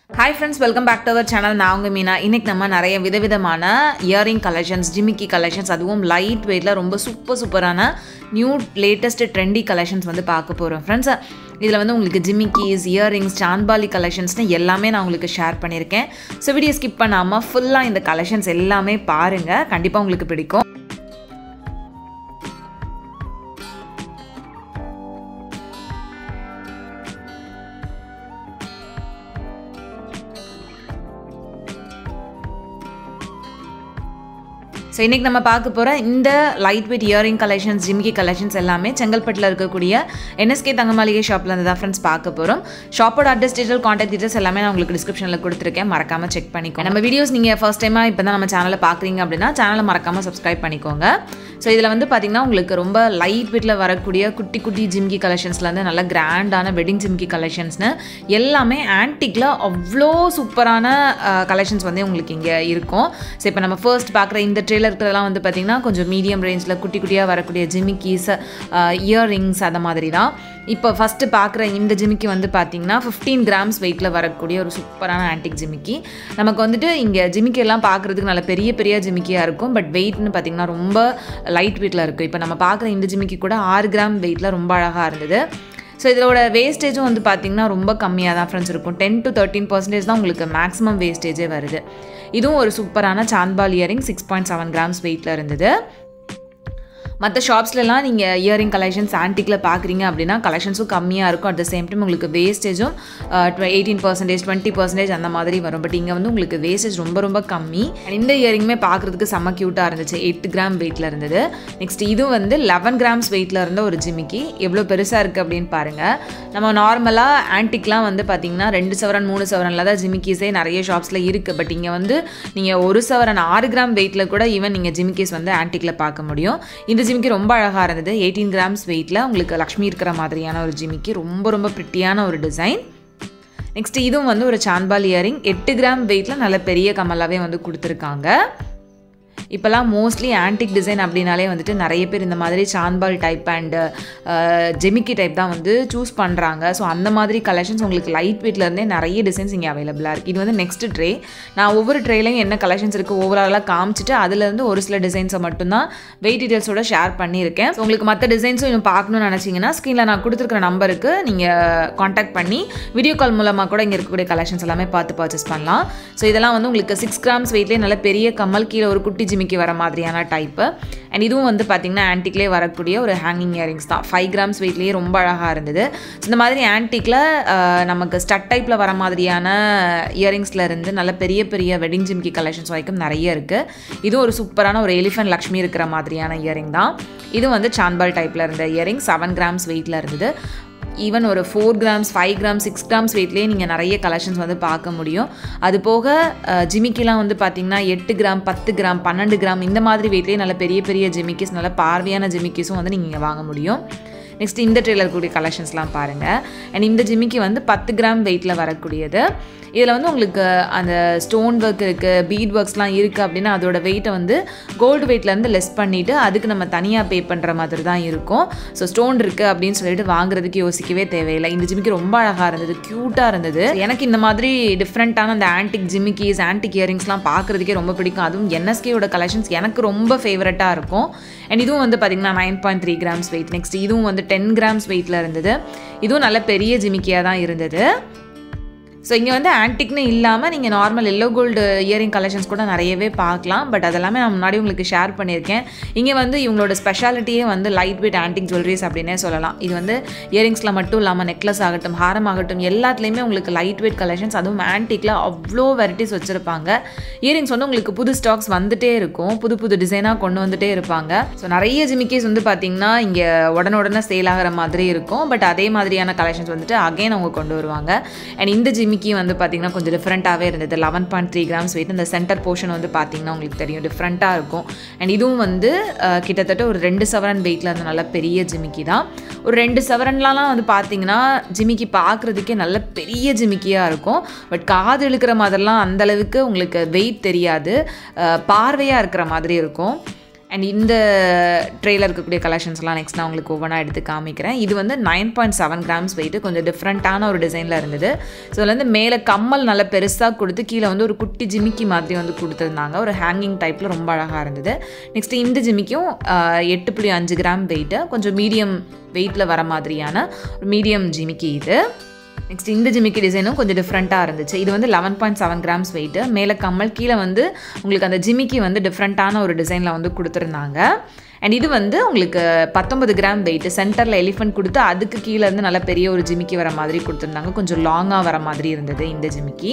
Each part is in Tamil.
hi friends welcome back to our channel நான் உங்கள் மீனா இன்னைக்கு நம்ம நிறைய விதவிதமான இயரிங் கலெக்ஷன்ஸ் ஜிமிக்கி கலெக்ஷன்ஸ் அதுவும் லைட் வெயிட்டில் ரொம்ப சூப்பர் சூப்பரான நியூ லேட்டஸ்ட் ட்ரெண்டி கலெக்ஷன்ஸ் வந்து பார்க்க போகிறோம் ஃப்ரெண்ட்ஸ் இதில் வந்து உங்களுக்கு ஜிமிக்கிஸ் இயரிங்ஸ் சான்பாலி கலெக்ஷன்ஸ்னு எல்லாமே நான் உங்களுக்கு ஷேர் பண்ணியிருக்கேன் ஸோ வீடியோ ஸ்கிப் பண்ணாமல் ஃபுல்லாக இந்த கலெக்ஷன்ஸ் எல்லாமே பாருங்கள் கண்டிப்பாக உங்களுக்கு பிடிக்கும் ஸோ இன்றைக்கி நம்ம பார்க்க போகிற இந்த லைட் வெயிட் இயரிங் கலெக்ஷன்ஸ் ஜிமிக்கி கலெக்ஷன்ஸ் எல்லாமே செங்கல்பட்டில் இருக்கக்கூடிய என்எஸ்கே தங்கமாளிகை ஷாப்பில் இருந்து தான் ஃப்ரெண்ட்ஸ் பார்க்க போகிறோம் ஷாப்போட அட்ரஸ் டீட்டெயில் காண்டாக்ட் டீட்டெயில்ஸ் எல்லாமே நான் உங்களுக்கு டிஸ்கிரிப்ஷனில் கொடுத்துருக்கேன் மறக்காமல் செக் பண்ணிக்கோங்க நம்ம வீடியோஸ் நீங்கள் ஃபர்ஸ்ட் டைமாக இப்போ தான் நம்ம சேனலை பார்க்குறீங்க அப்படின்னா சேனலை மறக்காமல் சப்ஸ்கிரைப் பண்ணிக்கோங்க ஸோ இதில் வந்து பார்த்திங்கன்னா உங்களுக்கு ரொம்ப லைட் வெயிட்டில் வரக்கூடிய குட்டி குட்டி ஜிம்கி கலெக்ஷன்ஸ்லேருந்து நல்ல கிராண்டான வெட்டிங் ஜிம்கி கலெக்ஷன்ஸ்னு எல்லாமே ஆன்டிக்கில் அவ்வளோ சூப்பரான கலெக்ஷன்ஸ் வந்து உங்களுக்கு இங்கே இருக்கும் ஸோ இப்போ நம்ம ஃபர்ஸ்ட் பார்க்குற இந்த ட்ரெயிலர் இருக்கிறதெல்லாம் வந்து பார்த்திங்கன்னா கொஞ்சம் மீடியம் ரேஞ்சில் குட்டி குட்டியாக வரக்கூடிய ஜிமிக்கிஸ் இயர்ரிங்ஸ் அந்த மாதிரி தான் இப்போ ஃபஸ்ட்டு பார்க்குற இந்த ஜிமிக்கி வந்து பார்த்திங்கன்னா ஃபிஃப்டீன் கிராம்ஸ் வெயிட்டில் வரக்கூடிய ஒரு சூப்பரான ஆன்டிக் ஜிமிக்கி நமக்கு வந்துட்டு இங்கே ஜிமிக்கி எல்லாம் பார்க்குறதுக்கு நல்ல பெரிய பெரிய ஜிமிக்கியாக இருக்கும் பட் வெயிட்னு பார்த்திங்கன்னா ரொம்ப லைட் வெயிட்டில் இருக்குது இப்போ நம்ம பார்க்குற இந்த ஜிமிக்கி கூட ஆறு கிராம் வெயிட்டில் ரொம்ப அழகாக இருந்தது ஸோ இதோட வேஸ்டேஜும் வந்து பார்த்திங்கன்னா ரொம்ப கம்மியாக தான் ஃப்ரெண்ட்ஸ் இருக்கும் டென் டு தேர்ட்டின் பர்சன்டேஜ் தான் உங்களுக்கு மேக்ஸிமம் வேஸ்டேஜே வருது இதுவும் ஒரு சூப்பரான சாந்த்பால் earring six point seven grams வெயிட்டில் இருந்தது மற்ற ஷாப்ஸ்லலாம் நீங்கள் இயரிங் கலெக்ஷன்ஸ் ஆன்டிக்கில் பார்க்குறீங்க அப்படின்னா கலெக்ஷன்ஸும் கம்மியாக இருக்கும் அட் த சேம் டைம் உங்களுக்கு வேஸ்டேஜும் எயிட்டீன் பர்சன்டேஜ் டுவெண்ட்டி பர்சன்டேஜ் அந்த மாதிரி வரும் பட் இங்கே வந்து உங்களுக்கு வேஸ்டேஜ் ரொம்ப ரொம்ப கம்மி இந்த இயரிங்குமே பார்க்குறதுக்கு செம்ம க்யூட்டாக இருந்துச்சு எயிட் கிராம் வெயிட்டில் இருந்தது நெக்ஸ்ட் இது வந்து லெவன் கிராம்ஸ் வெயிட்டில் இருந்த ஒரு ஜிமிக்கி எவ்வளோ பெருசாக இருக்குது அப்படின்னு பாருங்கள் நம்ம நார்மலாக ஆன்டிக்லாம் வந்து பார்த்திங்கன்னா ரெண்டு சவரன் மூணு சவரனில் தான் ஜிமிக்கிஸே நிறைய ஷாப்ஸில் இருக்குது பட் இங்கே வந்து நீங்கள் ஒரு சவரன் ஆறு கிராம் வெயிட்டில் கூட ஈவன் நீங்கள் ஜிமிக்கிஸ் வந்து ஆன்டிக்கில் பார்க்க முடியும் இந்த ஜிமிக்கி ரொம்ப அழகாக இருந்தது எயிட்டீன் கிராம்ஸ் வெயிட்டில் உங்களுக்கு லக்ஷ்மி இருக்கிற மாதிரியான ஒரு ஜிமிக்கி ரொம்ப ரொம்ப ப்ரிட்டியான ஒரு டிசைன் நெக்ஸ்ட் இதுவும் வந்து ஒரு சான்பால் இயரிங் எட்டு கிராம் வெயிட்டில் நல்ல பெரிய கமலாவே வந்து கொடுத்துருக்காங்க இப்போல்லாம் மோஸ்ட்லி ஆன்டிக் டிசைன் அப்படின்னாலே வந்துட்டு நிறைய பேர் இந்த மாதிரி சான்பால் டைப் அண்டு ஜெமிக்கி டைப் தான் வந்து சூஸ் பண்ணுறாங்க ஸோ அந்த மாதிரி கலெக்ஷன்ஸ் உங்களுக்கு லைட் வெயிட்லேருந்தே நிறைய டிசைன்ஸ் இங்கே அவைலபிளாக இருக்குது இது வந்து நெக்ஸ்ட் ட்ரே நான் ஒவ்வொரு ட்ரேலையும் என்ன கலெக்ஷன்ஸ் இருக்குது ஓவராலாக காமிச்சிட்டு அதுலேருந்து ஒரு சில டிசைன்ஸை மட்டும்தான் வெயிட் டீட்டெயில்ஸோட ஷேர் பண்ணியிருக்கேன் ஸோ உங்களுக்கு மற்ற டிசைன்ஸும் இன்னும் பார்க்கணும்னு நினச்சிங்கன்னா ஸ்க்ரீனில் நான் கொடுத்துருக்குற நம்பருக்கு நீங்கள் காண்டாக்ட் பண்ணி வீடியோ கால் மூலமாக கூட இங்கே இருக்கக்கூடிய கலெக்ஷன்ஸ் எல்லாமே பார்த்து பர்ச்சேஸ் பண்ணலாம் ஸோ இதெல்லாம் வந்து உங்களுக்கு சிக்ஸ் கிராம்ஸ் வெயிட்லேயே நல்ல பெரிய கம்மல் கீழே ஒரு குட்டி ஜிமிக்கி வர மாதிரியான டைப்பு அண்ட் இதுவும் வந்து பார்த்திங்கன்னா ஆன்டிக்லேயே வரக்கூடிய ஒரு ஹேங்கிங் இயரிங்ஸ் தான் ஃபைவ் கிராம்ஸ் வெயிட்லேயே ரொம்ப அழகாக இருந்தது ஸோ இந்த மாதிரி ஆன்டிக்கில் நமக்கு ஸ்டட் டைப்பில் வர மாதிரியான இயரிங்ஸில் இருந்து நல்ல பெரிய பெரிய வெட்டிங் ஜிமிக்கி கலெக்ஷன்ஸ் வரைக்கும் நிறைய இருக்குது இதுவும் ஒரு சூப்பரான ஒரு எலிஃபென்ட் லக்ஷ்மி இருக்கிற மாதிரியான இயரிங் தான் இது வந்து சான்பால் டைப்பில் இருந்த இயரிங் செவன் கிராம்ஸ் வெயிட்டில் இருந்தது ஈவன் ஒரு four grams five grams six grams வெயிட்லேயே நீங்கள் நிறைய கலெக்ஷன்ஸ் வந்து பார்க்க முடியும் அது போக ஜிமிக்கிலாம் வந்து பார்த்திங்கன்னா எட்டு கிராம் பத்து கிராம் பன்னெண்டு கிராம் இந்த மாதிரி வெயிட்லேயே நல்ல பெரிய பெரிய ஜிமிக்கிஸ் நல்ல பார்வையான ஜிமிக்கிஸும் வந்து நீங்கள் வாங்க முடியும் நெக்ஸ்ட் இந்த ட்ரேல இருக்கக்கூடிய கலெக்ஷன்ஸ்லாம் பாருங்கள் அண்ட் இந்த ஜிமிக்கி வந்து பத்து கிராம் வெயிட்டில் வரக்கூடியது இதில் வந்து உங்களுக்கு அந்த ஸ்டோன் ஒர்க் இருக்குது பீட் ஒர்க்ஸ்லாம் இருக்குது அப்படின்னா அதோட வெயிட்டை வந்து கோல்டு வெயிட்லேருந்து லெஸ் பண்ணிவிட்டு அதுக்கு நம்ம தனியாக பே பண்ணுற மாதிரி தான் இருக்கும் ஸோ ஸ்டோன் இருக்குது அப்படின்னு சொல்லிட்டு வாங்குறதுக்கு யோசிக்கவே தேவையில்லை இந்த ஜிமிக்கி ரொம்ப அழகாக இருந்தது க்யூட்டாக இருந்தது எனக்கு இந்த மாதிரி டிஃப்ரெண்ட்டான அந்த ஆன்டிக் ஜிமிக்கிஸ் ஆன்டிக் இயரிங்ஸ்லாம் பார்க்குறதுக்கே ரொம்ப பிடிக்கும் அதுவும் என்எஸ்கேயோட கலெக்ஷன்ஸ் எனக்கு ரொம்ப ஃபேவரட்டாக இருக்கும் அண்ட் இதுவும் வந்து பார்த்திங்கன்னா nine point three grams weight next இதுவும் வந்து டென் கிராம்ஸ் வெயிட்டில் இருந்தது இதுவும் நல்ல பெரிய ஜிமிக்கியாக தான் இருந்தது ஸோ இங்கே வந்து ஆன்டிக்னு இல்லாமல் நீங்கள் normal yellow gold earring collections கூட நிறையவே பார்க்கலாம் பட் அதெல்லாமே நான் முன்னாடி உங்களுக்கு ஷேர் பண்ணியிருக்கேன் இங்கே வந்து இவங்களோட ஸ்பெஷாலிட்டியே வந்து லைட் வெயிட் ஆன்டிக் ஜுவல்லரிஸ் அப்படின்னே சொல்லலாம் இது வந்து இயரிங்ஸில் மட்டும் இல்லாமல் நெக்லஸ் ஆகட்டும் ஹாரம் ஆகட்டும் எல்லாத்துலேயுமே உங்களுக்கு லைட் வெயிட் கலெக்ஷன்ஸ் அதுவும் ஆன்டிக்கில் அவ்வளோ வெரைட்டிஸ் வச்சுருப்பாங்க இயரிங்ஸ் வந்து உங்களுக்கு புது ஸ்டாக்ஸ் வந்துட்டே இருக்கும் புது புது டிசைனாக கொண்டு வந்துட்டே இருப்பாங்க ஸோ நிறைய ஜிமிக்கிஸ் வந்து பார்த்திங்கன்னா இங்கே உடனே உடனே சேல் ஆகிற மாதிரி இருக்கும் பட் அதே மாதிரியான கலெக்ஷன்ஸ் வந்துட்டு அகைன் அவங்க கொண்டு வருவாங்க அண்ட் இந்த ஜிமி ஜிமிக்கி வந்து பார்த்திங்கன்னா கொஞ்சம் டிஃப்ரெண்ட்டாகவே இருந்தது eleven point three grams weight இந்த சென்டர் போர்ஷன் வந்து பார்த்திங்கன்னா உங்களுக்கு தெரியும் டிஃப்ரெண்ட்டாக இருக்கும் அண்ட் இதுவும் வந்து கிட்டத்தட்ட ஒரு ரெண்டு சவரன் வெயிட்டில் இருந்த நல்ல பெரிய ஜிமிக்கி தான் ஒரு ரெண்டு சவரன்லாம் வந்து பார்த்திங்கன்னா ஜிமிக்கி பார்க்குறதுக்கே நல்ல பெரிய ஜிமிக்கியாக இருக்கும் பட் காது இழுக்கிற மாதிரிலாம் அந்தளவுக்கு உங்களுக்கு வெயிட் தெரியாது பார்வையாக இருக்கிற மாதிரி இருக்கும் அண்ட் இந்த ட்ரெயிலர் இருக்கக்கூடிய கலெக்ஷன்ஸ்லாம் நெக்ஸ்ட் நான் உங்களுக்கு ஒவ்வொன்றா எடுத்து காமிக்கிறேன் இது வந்து nine point seven grams weight கொஞ்சம் டிஃப்ரெண்ட்டான ஒரு டிசைனில் இருந்தது ஸோ இதில் வந்து மேலே கம்மல் நல்லா பெருசாக கொடுத்து கீழே வந்து ஒரு குட்டி ஜிமிக்கி மாதிரி வந்து கொடுத்துருந்தாங்க ஒரு ஹேங்கிங் டைப்பில் ரொம்ப அழகாக இருந்தது நெக்ஸ்ட் இந்த ஜிமிக்கும் எட்டு புள்ளி அஞ்சு கிராம் வெயிட்டு கொஞ்சம் மீடியம் வெயிட்டில் வர மாதிரியான ஒரு மீடியம் ஜிமிக்கி இது நெக்ஸ்ட் இந்த ஜிமிக்கி டிசைனும் கொஞ்சம் டிஃப்ரெண்ட்டாக இருந்துச்சு இது வந்து eleven point seven grams weight மேலே கம்மல் கீழே வந்து உங்களுக்கு அந்த ஜிமிக்கி வந்து டிஃப்ரெண்ட்டான ஒரு டிசைனில் வந்து கொடுத்துருந்தாங்க அண்ட் இது வந்து உங்களுக்கு பத்தொன்பது கிராம் வெயிட் சென்டரில் எலிஃபென்ட் கொடுத்து அதுக்கு கீழே இருந்து நல்ல பெரிய ஒரு ஜிமிக்கி வர மாதிரி கொடுத்துருந்தாங்க கொஞ்சம் லாங்காக வர மாதிரி இருந்தது இந்த ஜிமிக்கி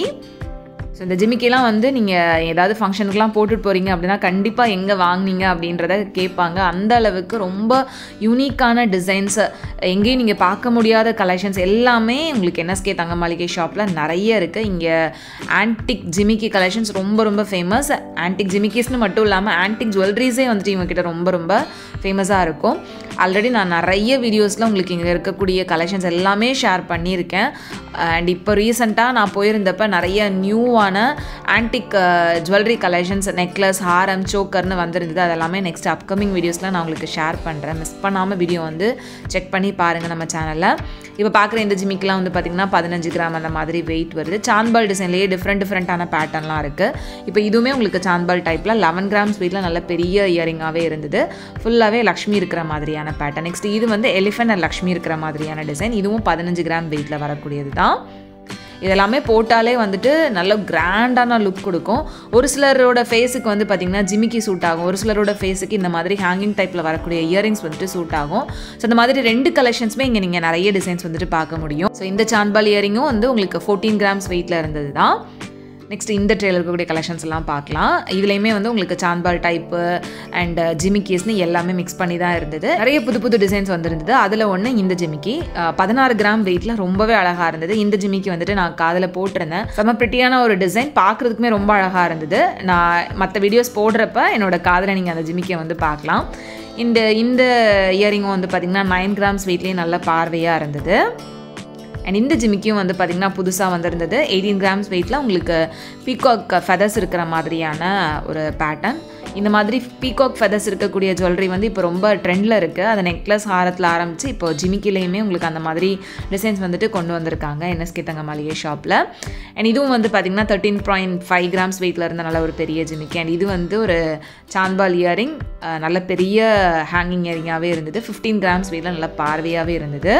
ஸோ இந்த ஜிமிக்கிலாம் வந்து நீங்கள் ஏதாவது ஃபங்க்ஷனுக்குலாம் போட்டுட்டு போகிறீங்க அப்படின்னா கண்டிப்பாக எங்கே வாங்குனீங்க அப்படின்றத கேட்பாங்க அந்த அளவுக்கு ரொம்ப யூனிக்கான டிசைன்ஸ் எங்கேயும் நீங்கள் பார்க்க முடியாத கலெக்ஷன்ஸ் எல்லாமே உங்களுக்கு என்எஸ்கே தங்க மாளிகை ஷாப்பில் நிறைய இருக்குது இங்கே ஆன்டிக் ஜிமிக்கி கலெக்ஷன்ஸ் ரொம்ப ரொம்ப ஃபேமஸ் ஆன்டிக் ஜிமிக்கிஸ்னு மட்டும் இல்லாமல் ஆன்டிக் ஜுவல்லரிஸே வந்துட்டு இவங்ககிட்ட ரொம்ப ரொம்ப ஃபேமஸாக இருக்கும் ஆல்ரெடி நான் நிறைய வீடியோஸில் உங்களுக்கு இங்கே இருக்கக்கூடிய கலெக்ஷன்ஸ் எல்லாமே ஷேர் பண்ணியிருக்கேன் அண்ட் இப்போ ரீசெண்டாக நான் போயிருந்தப்ப நிறைய நியூவான ஆன்டிக் ஜுவல்லரி கலெக்ஷன்ஸ் நெக்லஸ் ஹாரம் சோக்கர்னு வந்திருந்தது அதெல்லாமே நெக்ஸ்ட் அப்கமிங் வீடியோஸில் நான் உங்களுக்கு ஷேர் பண்ணுறேன் மிஸ் பண்ணாமல் வீடியோ வந்து செக் பண்ணி பாருங்கள் நம்ம சேனலில் இப்போ பார்க்குற இந்த ஜிமிக்கெலாம் வந்து பார்த்திங்கன்னா பதினஞ்சு கிராம் அந்த மாதிரி வெயிட் வருது சான்பால் டிசைன்லேயே டிஃப்ரெண்ட் டிஃப்ரெண்ட்டான பேட்டர்ன்லாம் இருக்குது இப்போ இதுவுமே உங்களுக்கு சான்பால் டைப்பில் லெவன் கிராம்ஸ் வெயிட்டில் நல்ல பெரிய இயரிங்காகவே இருந்தது ஃபுல்லாகவே லக்ஷ்மி இருக்கிற மாதிரியான பேட்டர்ன் நெக்ஸ்ட் இது வந்து எலிஃபென்ட் அண்ட் லக்ஷ்மி இருக்கிற மாதிரியான டிசைன் இதுவும் பதினஞ்சு கிராம் வெயிட்டில் வரக்கூடியது தான் இதெல்லாமே போட்டாலே வந்துட்டு நல்ல கிராண்டான லுக் கொடுக்கும் ஒரு சிலரோட ஃபேஸுக்கு வந்து பார்த்திங்கன்னா ஜிமிக்கி சூட் ஆகும் ஒரு சிலரோட ஃபேஸுக்கு இந்த மாதிரி ஹேங்கிங் டைப்பில் வரக்கூடிய இயரிங்ஸ் வந்துட்டு சூட் ஆகும் ஸோ இந்த மாதிரி ரெண்டு கலெக்ஷன்ஸுமே இங்கே நீங்கள் நிறைய டிசைன்ஸ் வந்துட்டு பார்க்க முடியும் ஸோ இந்த சான்பால் இயரிங்கும் வந்து உங்களுக்கு ஃபோர்டீன் கிராம்ஸ் வெயிட்டில் இருந்தது தான் நெக்ஸ்ட் இந்த ட்ரேல இருக்கக்கூடிய கலெக்ஷன்ஸ் எல்லாம் பார்க்கலாம் இதுலேயுமே வந்து உங்களுக்கு சான்பால் டைப்பு அண்ட் ஜிமிக்கிஸ்னு எல்லாமே மிக்ஸ் பண்ணி தான் இருந்தது நிறைய புது புது டிசைன்ஸ் வந்திருந்தது அதில் ஒன்று இந்த ஜிமிக்கி பதினாறு கிராம் வெயிட்டில் ரொம்பவே அழகாக இருந்தது இந்த ஜிமிக்கி வந்துட்டு நான் காதில் போட்டிருந்தேன் செம்ம பிரிட்டியான ஒரு டிசைன் பார்க்குறதுக்குமே ரொம்ப அழகாக இருந்தது நான் மற்ற வீடியோஸ் போடுறப்ப என்னோட காதில் நீங்கள் அந்த ஜிமிக்கியை வந்து பார்க்கலாம் இந்த இந்த இயரிங்கும் வந்து பார்த்திங்கன்னா நைன் கிராம்ஸ் வெயிட்லேயே நல்ல பார்வையாக இருந்தது அண்ட் இந்த ஜிமிக்கும் வந்து பார்த்திங்கன்னா புதுசாக வந்திருந்தது எயிட்டீன் கிராம்ஸ் வெயிட்டில் உங்களுக்கு பீகாக் ஃபெதர்ஸ் இருக்கிற மாதிரியான ஒரு பேட்டர்ன் இந்த மாதிரி பீகாக் ஃபெதர்ஸ் இருக்கக்கூடிய ஜுவல்லரி வந்து இப்போ ரொம்ப ட்ரெண்டில் இருக்குது அதை நெக்லஸ் ஹாரத்தில் ஆரம்பித்து இப்போ ஜிமிக்கிலையுமே உங்களுக்கு அந்த மாதிரி டிசைன்ஸ் வந்துட்டு கொண்டு வந்திருக்காங்க என்எஸ்கே தங்க மளிகை ஷாப்பில் அண்ட் இதுவும் வந்து பார்த்திங்கன்னா தேர்ட்டீன் பாயிண்ட் ஃபைவ் கிராம்ஸ் வெயிட்டில் இருந்த நல்ல ஒரு பெரிய ஜிமிக்கி அண்ட் இது வந்து ஒரு சான்பால் இயரிங் நல்ல பெரிய ஹேங்கிங் இயரிங்காகவே இருந்தது ஃபிஃப்டீன் கிராம்ஸ் வெயிட்டில் நல்ல பார்வையாகவே இருந்தது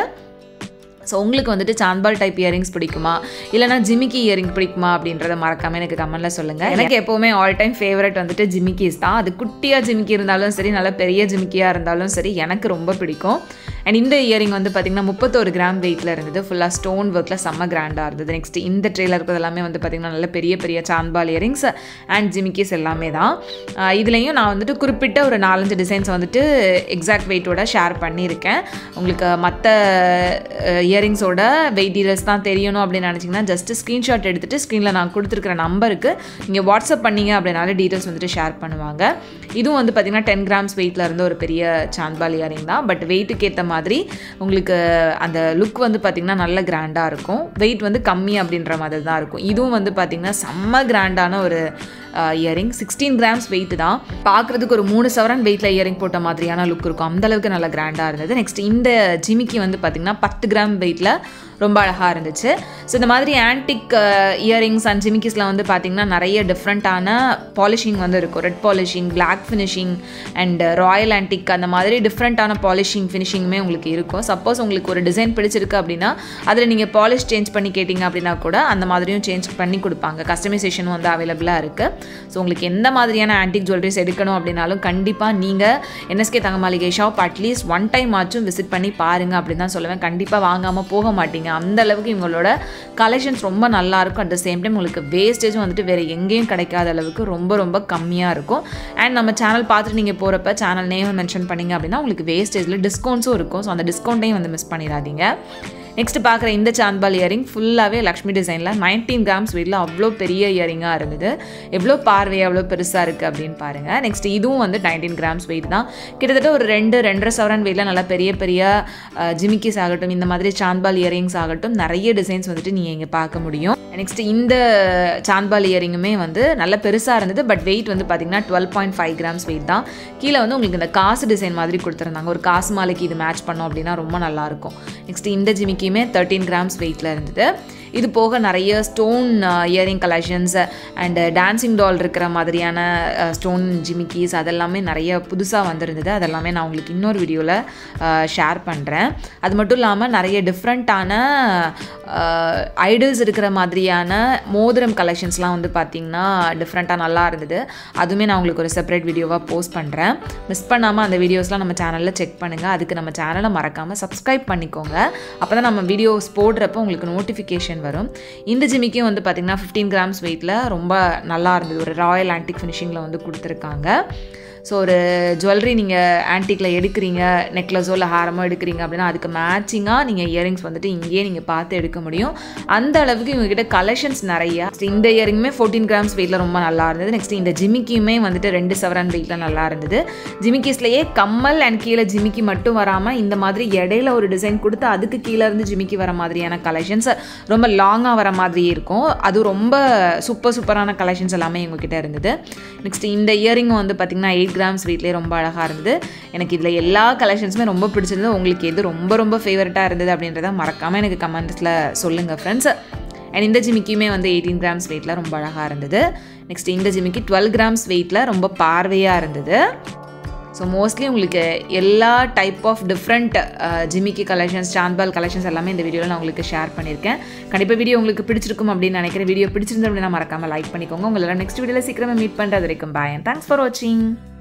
ஸோ உங்களுக்கு வந்துட்டு சான்பால் டைப் இயரிங்ஸ் பிடிக்குமா இல்லைனா ஜிமிக்கி இயரிங் பிடிக்குமா அப்படின்றத மறக்காமல் எனக்கு கமெண்ட்டில் சொல்லுங்கள் எனக்கு எப்போவுமே ஆல் டைம் ஃபேவரட் வந்துட்டு ஜிமிக்கிஸ் தான் அது குட்டியாக ஜிமிக்கி இருந்தாலும் சரி நல்ல பெரிய ஜிமிக்கியாக இருந்தாலும் சரி எனக்கு ரொம்ப பிடிக்கும் அண்ட் இந்த இயரிங் வந்து பார்த்திங்கன்னா முப்பத்தோரு கிராம் வெயிட்டில் இருந்தது ஃபுல்லாக ஸ்டோன் ஒர்க்கில் செம்ம கிராண்டாக இருந்தது நெக்ஸ்ட் இந்த ட்ரேல இருக்கிறது எல்லாமே வந்து பார்த்திங்கன்னா நல்ல பெரிய பெரிய சான்பால் இயரிங்ஸ் அண்ட் ஜிமிக்கிஸ் எல்லாமே தான் இதுலேயும் நான் வந்துட்டு குறிப்பிட்ட ஒரு நாலஞ்சு டிசைன்ஸ் வந்துட்டு எக்ஸாக்ட் வெயிட்டோட ஷேர் பண்ணியிருக்கேன் உங்களுக்கு மற்ற இயரிங்ஸோட வெயிட் டீலர்ஸ் தான் தெரியணும் அப்படின்னு நினச்சிங்கன்னா ஜஸ்ட்டு ஸ்க்ரீன்ஷாட் எடுத்துகிட்டு ஸ்க்ரீனில் நான் கொடுத்துருக்குற நம்பருக்கு நீங்கள் வாட்ஸ்அப் பண்ணீங்க அப்படின்னாலே டீட்டெயில்ஸ் வந்துட்டு ஷேர் பண்ணுவாங்க இதுவும் வந்து பார்த்திங்கன்னா டென் கிராம்ஸ் வெயிட்டில் இருந்து ஒரு பெரிய சான்பால் இயரிங் தான் பட் வெயிட்டுக்கு ஏற்ற மாதிரி உங்களுக்கு அந்த லுக் வந்து பார்த்திங்கன்னா நல்ல கிராண்டாக இருக்கும் வெயிட் வந்து கம்மி அப்படின்ற மாதிரி தான் இருக்கும் இதுவும் வந்து பார்த்திங்கன்னா செம்ம கிராண்டான ஒரு இயரிங் சிக்ஸ்டீன் கிராம்ஸ் வெயிட் தான் பார்க்குறதுக்கு ஒரு மூணு சவரன் வெயிட்டில் இயரிங் போட்ட மாதிரியான லுக் இருக்கும் அந்தளவுக்கு நல்ல கிராண்டாக இருந்தது நெக்ஸ்ட் இந்த ஜிமிக்கி வந்து பார்த்திங்கன்னா பத்து கிராம் வெயிட்டில் ரொம்ப அழகாக இருந்துச்சு ஸோ இந்த மாதிரி ஆன்டிக் இயரிங்ஸ் அண்ட் ஜிமிக்கிஸில் வந்து பார்த்திங்கன்னா நிறைய டிஃப்ரெண்ட்டான பாலிஷிங் வந்து இருக்கும் red polishing black finishing and royal antique அந்த மாதிரி டிஃப்ரெண்ட்டான பாலிஷிங் ஃபினிஷிங்குமே உங்களுக்கு இருக்கும் சப்போஸ் உங்களுக்கு ஒரு டிசைன் பிடிச்சிருக்கு அப்படின்னா அதில் நீங்கள் பாலிஷ் சேஞ்ச் பண்ணி கேட்டிங்க அப்படின்னா கூட அந்த மாதிரியும் சேஞ்ச் பண்ணி கொடுப்பாங்க கஸ்டமைசேஷனும் வந்து அவைலபிளாக இருக்குது ஸோ உங்களுக்கு எந்த மாதிரியான ஆன்டிக் ஜுவல்லரிஸ் எடுக்கணும் அப்படின்னாலும் கண்டிப்பாக நீங்கள் NSK Thanga Maaligai shop at least one time ஆச்சும் விசிட் பண்ணி பாருங்கள் அப்படின்னு தான் சொல்லுவேன் கண்டிப்பாக வாங்காமல் போக மாட்டீங்க அந்த அளவுக்கு இவங்களோட கலெக்ஷன்ஸ் ரொம்ப நல்லா இருக்கும் அட் த சேம் டைம் உங்களுக்கு வேஸ்டேஜும் வந்துட்டு வேறு எங்கேயும் கிடைக்காத அளவுக்கு ரொம்ப ரொம்ப கம்மியாக இருக்கும் அண்ட் நம்ம சேனல் பார்த்துட்டு நீங்கள் போகிறப்ப சேனல் நேம் மென்ஷன் பண்ணிங்க அப்படின்னா உங்களுக்கு வேஸ்டேஜில் டிஸ்கவுண்ட்ஸும் இருக்கும் ஸோ அந்த டிஸ்கவுண்ட்டையும் வந்து மிஸ் பண்ணிடாதீங்க நெக்ஸ்ட் பார்க்குற இந்த சாந்த்பால் இயரிங் ஃபுல்லாகவே லக்ஷ்மி டிசைனில் நைன்டீன் கிராம்ஸ் வெயிட்டில் அவ்வளோ பெரிய இயரிங்காக இருந்தது எவ்வளோ பார்வையாக எவ்வளோ பெருசாக இருக்குது அப்படின்னு பாருங்கள் நெக்ஸ்ட் இதுவும் வந்து நைன்டீன் கிராம்ஸ் வெயிட் தான் கிட்டத்தட்ட ஒரு ரெண்டு ரெண்டரை சவரன் வெயிட்டில் நல்லா பெரிய பெரிய ஜிமிக்கிஸ் ஆகட்டும் இந்த மாதிரி சாந்த்பால் இயரிங்ஸ் ஆகட்டும் நிறைய டிசைன்ஸ் வந்துட்டு நீங்கள் இங்கே பார்க்க முடியும் நெக்ஸ்ட் இந்த சாந்த்பால் இயரிங்குமே வந்து நல்ல பெருசாக இருந்தது பட் வெயிட் வந்து பார்த்திங்கன்னா twelve point five grams weight தான் கீழே வந்து உங்களுக்கு இந்த காசு டிசைன் மாதிரி கொடுத்துருந்தாங்க ஒரு காசு மாலைக்கு இது மேட்ச் பண்ணோம் அப்படின்னா ரொம்ப நல்லாயிருக்கும் நெக்ஸ்ட் இந்த ஜிமிக்கியுமே தேர்ட்டீன் கிராம்ஸ் வெயிட்டில் இருந்தது இது போக நிறைய stone earring collections and dancing doll இருக்கிற மாதிரியான ஸ்டோன் ஜிமிக்கிஸ் அதெல்லாமே நிறைய புதுசாக வந்திருந்தது அதெல்லாமே நான் உங்களுக்கு இன்னொரு வீடியோவில் ஷேர் பண்ணுறேன் அது மட்டும் இல்லாமல் நிறைய டிஃப்ரெண்ட்டான ஐடல்ஸ் இருக்கிற மாதிரியான மோதிரம் கலெக்ஷன்ஸ்லாம் வந்து பார்த்திங்கன்னா டிஃப்ரெண்ட்டாக நல்லா இருந்தது அதுவுமே நான் உங்களுக்கு ஒரு செப்பரேட் வீடியோவாக போஸ்ட் பண்ணுறேன் மிஸ் பண்ணாமல் அந்த வீடியோஸ்லாம் நம்ம சேனலில் செக் பண்ணுங்கள் அதுக்கு நம்ம சேனலை மறக்காமல் சப்ஸ்கிரைப் பண்ணிக்கோங்க அப்போ தான் நம்ம வீடியோஸ் போடுறப்போ உங்களுக்கு நோட்டிஃபிகேஷன் வரும் இந்த ஜிமிக்கும் வந்து பார்த்திங்கன்னா ஃபிஃப்டீன் கிராம்ஸ் வெயிட்டில் ரொம்ப நல்லா இருந்தது ஒரு ராயல் ஆன்டிக் ஃபினிஷிங்கில் வந்து கொடுத்துருக்காங்க ஸோ ஒரு ஜுவல்லரி நீங்கள் ஆன்டிக்கில் எடுக்கிறீங்க நெக்லஸோ இல்லை ஹாரமோ எடுக்கிறீங்க அப்படின்னா அதுக்கு மேட்சிங்காக நீங்கள் இயரிங்ஸ் வந்துட்டு இங்கேயே நீங்கள் பார்த்து எடுக்க முடியும் அந்த அளவுக்கு இவங்ககிட்ட கலெக்ஷன்ஸ் நிறையா இந்த இயரிங்குமே ஃபோர்டீன் கிராம்ஸ் வெயிட்டில் ரொம்ப நல்லா இருந்தது நெக்ஸ்ட் இந்த ஜிமிக்கியுமே வந்துட்டு ரெண்டு செவரன் வெயிட்டில் நல்லா இருந்தது ஜிமிக்கிஸ்லேயே கம்மல் அண்ட் கீழே ஜிமிக்கி மட்டும் வராமல் இந்த மாதிரி இடையில ஒரு டிசைன் கொடுத்து அதுக்கு கீழே இருந்து ஜிமிக்கி வர மாதிரியான கலெக்ஷன்ஸ் ரொம்ப லாங்காக வர மாதிரி இருக்கும் அது ரொம்ப சூப்பர் சூப்பரான கலெக்ஷன்ஸ் எல்லாமே இவங்ககிட்ட இருந்தது நெக்ஸ்ட் இந்த இயரிங்கும் வந்து பார்த்திங்கன்னா எயிட் கிராம்ஸ் வெயிட்லேயே ரொம்ப அழகாக இருந்தது எனக்கு இதில் எல்லா கலெக்ஷன்ஸுமே ரொம்ப பிடிச்சிருந்தது உங்களுக்கு எது ரொம்ப ரொம்ப ஃபேவரட்டாக இருந்தது அப்படின்றத மறக்காமல் எனக்கு கமெண்ட்ஸில் சொல்லுங்கள் ஃப்ரெண்ட்ஸ் அண்ட் இந்த ஜிமிக்கியுமே வந்து எயிட்டீன் கிராம்ஸ் வெயிட்டில் ரொம்ப அழகாக இருந்தது நெக்ஸ்ட் இந்த ஜிமிக்கி டுவெல் கிராம்ஸ் வெயிட்டில் ரொம்ப பார்வையாக இருந்தது ஸோ மோஸ்ட்லி உங்களுக்கு எல்லா டைப் ஆஃப் டிஃப்ரெண்ட் ஜிமிக்கி கலெக்ஷன்ஸ் சாந்த்பால் கலெக்ஷன்ஸ் எல்லாமே இந்த வீடியோவில் நான் உங்களுக்கு ஷேர் பண்ணியிருக்கேன் கண்டிப்பாக வீடியோ உங்களுக்கு பிடிச்சிருக்கும் அப்படின்னு நினைக்கிறேன் வீடியோ பிடிச்சிருந்து அப்படின்னா மறக்காமல் லைக் பண்ணிக்கோங்க உங்களை நெக்ஸ்ட் வீடியோவில் சீக்கிரமாக மீட் பண்ணுறது வரைக்கும் பாய் தேங்க்ஸ் ஃபார் வாட்சிங்